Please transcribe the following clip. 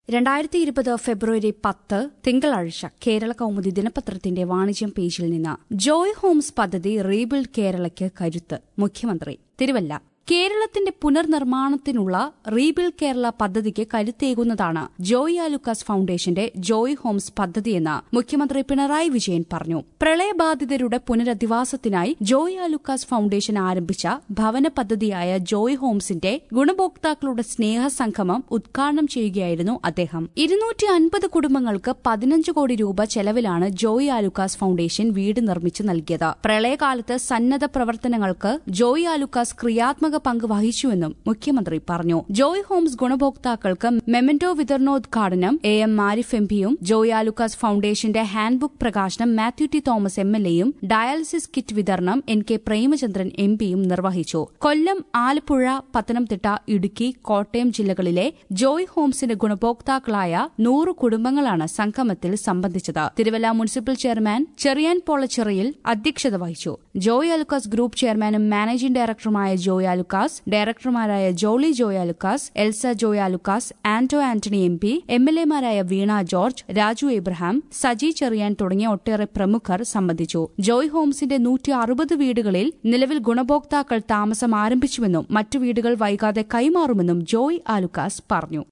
രണ്ടായിരത്തി ഇരുപത് ഫെബ്രുവരി പത്ത് തിങ്കളാഴ്ച കേരള കൗമുദി ദിനപത്രത്തിന്റെ വാണിജ്യം പേജിൽ നിന്ന് ജോയ് ഹോംസ് പദ്ധതി റീബിൽഡ് കേരളയ്ക്ക് കരുത്ത് മുഖ്യമന്ത്രി തിരുവല്ല കേരളത്തിന്റെ പുനർനിർമ്മാണത്തിനുള്ള റീബിൽഡ് കേരള പദ്ധതിക്ക് കരുത്തേകുന്നതാണ് ജോയ് ആലുക്കാസ് ഫൌണ്ടേഷന്റെ ജോയ് ഹോംസ് പദ്ധതിയെന്ന് മുഖ്യമന്ത്രി പിണറായി വിജയൻ പറഞ്ഞു പ്രളയബാധിതരുടെ പുനരധിവാസത്തിനായി ജോയ് ആലുക്കാസ് ഫൌണ്ടേഷൻ ആരംഭിച്ച ഭവന പദ്ധതിയായ ജോയ് ഹോംസിന്റെ ഗുണഭോക്താക്കളുടെ സ്നേഹസംഗമം ഉദ്ഘാടനം ചെയ്യുകയായിരുന്നു അദ്ദേഹം ഇരുന്നൂറ്റി അൻപത് കുടുംബങ്ങൾക്ക് പതിനഞ്ച് കോടി രൂപ ചെലവിലാണ് ജോയ് ആലുക്കാസ് ഫൌണ്ടേഷൻ വീട് നിർമ്മിച്ചു നൽകിയത് പ്രളയകാലത്ത് സന്നദ്ധ പ്രവർത്തനങ്ങൾക്ക് ജോയ് ആലുക്കാസ് ക്രിയാത്മക പങ്ക് വഹിച്ചുവെന്നും മുഖ്യമന്ത്രി പറഞ്ഞു ജോയ് ഹോംസ് ഗുണഭോക്താക്കൾക്ക് മെമന്റോ വിതരണോദ്ഘാടനം എ എം മാരിഫ് എം പിയും ജോയ് ആലുക്കാസ് ഫൌണ്ടേഷന്റെ ഹാൻഡ്ബുക്ക് പ്രകാശനം Mathew T Thomas M L എയും ഡയാലിസിസ് കിറ്റ് വിതരണം എൻ കെ പ്രേമചന്ദ്രൻ എം പിയും നിർവഹിച്ചു കൊല്ലം ആലപ്പുഴ പത്തനംതിട്ട ഇടുക്കി കോട്ടയം ജില്ലകളിലെ ജോയ് ഹോംസിന്റെ ഗുണഭോക്താക്കളായ നൂറ് കുടുംബങ്ങളാണ് സംഗമത്തിൽ സംബന്ധിച്ചത് തിരുവല്ല മുനിസിപ്പൽ ചെയർമാൻ ചെറിയാൻ പോളച്ചിറയിൽ അധ്യക്ഷത വഹിച്ചു ജോയ് ആലുക്കാസ് ഗ്രൂപ്പ് ചെയർമാനും മാനേജിംഗ് ഡയറക്ടറുമായ ജോയ് ആലുക്കാസ് ഡയറക്ടർമാരായ Jolly Joy Alukkas Elsa Joy Alukkas Anto Antony M P M L എമാരായ വീണ ജോർജ് രാജു എബ്രഹാം സജി ചെറിയാൻ തുടങ്ങിയ ഒട്ടേറെ പ്രമുഖർ സംബന്ധിച്ചു ജോയ് ഹോംസിന്റെ നൂറ്റി അറുപത് വീടുകളിൽ നിലവിൽ ഗുണഭോക്താക്കൾ താമസം ആരംഭിച്ചുവെന്നും മറ്റു വീടുകൾ വൈകാതെ കൈമാറുമെന്നും ജോയ് ആലുക്കാസ് പറഞ്ഞു